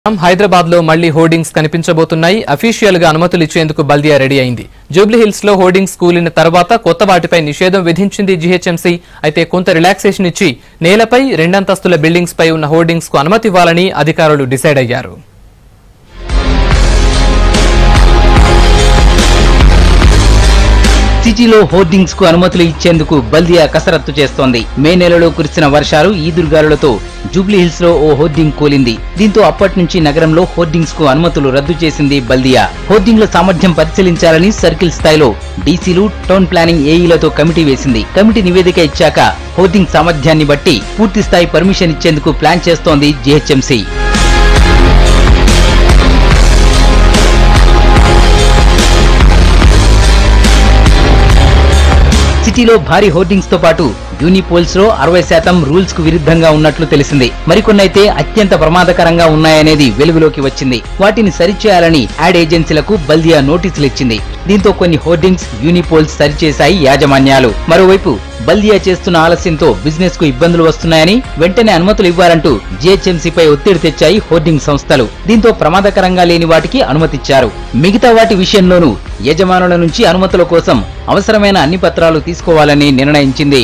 హైదరాబాద్ లో మళ్లీ hoardings కనిపించబోతున్నాయి official గా అనుమతులు ఇచ్చేందుకు బల్దియా రెడీ అయింది జూబ్లీ హిల్స్ లో హోర్డింగ్స్ కూలిన తర్వాత కొత్త వాటిపై నిషేధం విధించింది జీహెచ్ఎంసీ అయితే కొంత రిలాక్సేషన్ ఇచ్చి నేలపై రెండంతస్తుల బిల్డింగ్స్ పై ఉన్న హోర్డింగ్స్ కు అనుమతి ఇవ్వాలని అధికారులు డిసైడ్ అయ్యారు సిటీలో హోర్డింగ్స్ కు అనుమతులు ఇచ్చేందుకు బల్దియా కసరత్తు చేస్తోంది మే నెలలో కురిసిన వర్షాలు ఈదురుగాలులతో జూబ్లీ హిల్స్ లో ఓ హోర్డింగ్ కూలింది దీంతో అప్పటి నుంచి నగరంలో హోర్డింగ్స్ కు అనుమతులు రద్దు చేసింది బల్దియా హోర్డింగ్ల సామర్థ్యం పరిశీలించాలని సర్కిల్ స్థాయిలో డీసీలు టౌన్ ప్లానింగ్ ఏఈలతో కమిటీ వేసింది కమిటీ నివేదిక ఇచ్చాక హోర్డింగ్ సామర్థ్యాన్ని బట్టి పూర్తి స్థాయి పర్మిషన్ ఇచ్చేందుకు ప్లాన్ చేస్తోంది జీహెచ్ఎంసీ సిటీలో భారీ హోర్డింగ్స్ తో పాటు యూనిపోల్స్ లో అరవై శాతం రూల్స్ కు విరుద్ధంగా ఉన్నట్లు తెలిసింది మరికొన్నైతే అత్యంత ప్రమాదకరంగా ఉన్నాయనేది వెలుగులోకి వచ్చింది వాటిని సరిచేయాలని యాడ్ ఏజెన్సీలకు బల్దియా నోటీసులు ఇచ్చింది దీంతో కొన్ని హోర్డింగ్స్ యూనిపోల్స్ సరిచేశాయి యాజమాన్యాలు మరోవైపు బల్దియా చేస్తున్న ఆలస్యంతో బిజినెస్ కు ఇబ్బందులు వస్తున్నాయని వెంటనే అనుమతులు ఇవ్వాలంటూ జీహెచ్ఎంసీపై ఒత్తిడి తెచ్చాయి హోర్డింగ్ సంస్థలు దీంతో ప్రమాదకరంగా లేని వాటికి అనుమతిచ్చారు మిగతా వాటి విషయంలోనూ యజమానుల నుంచి అనుమతుల కోసం అవసరమైన అన్ని పత్రాలు తీసుకోవాలని నిర్ణయించింది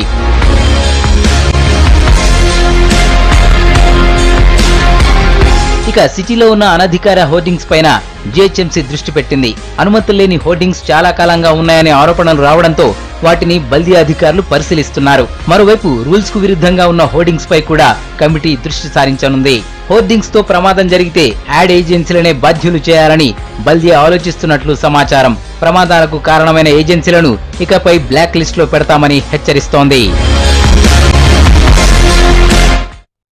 ఇక సిటీలో ఉన్న అనధికార హోర్డింగ్స్ పైన జిహెచ్ఎంసీ దృష్టి పెట్టింది అనుమతులు లేని హోర్డింగ్స్ చాలా కాలంగా ఉన్నాయనే ఆరోపణలు రావడంతో వాటిని బల్దీ అధికారులు పరిశీలిస్తున్నారు మరోవైపు రూల్స్ కు విరుద్ధంగా ఉన్న హోర్డింగ్స్ పై కూడా కమిటీ దృష్టి సారించనుంది హోర్డింగ్స్ తో ప్రమాదం జరిగితే యాడ్ ఏజెన్సీలనే బాధ్యులు చేయాలని బల్దియా ఆలోచిస్తున్నట్లు సమాచారం ప్రమాదాలకు కారణమైన ఏజెన్సీలను ఇకపై బ్లాక్ లిస్ట్ లో పెడతామని హెచ్చరిస్తోంది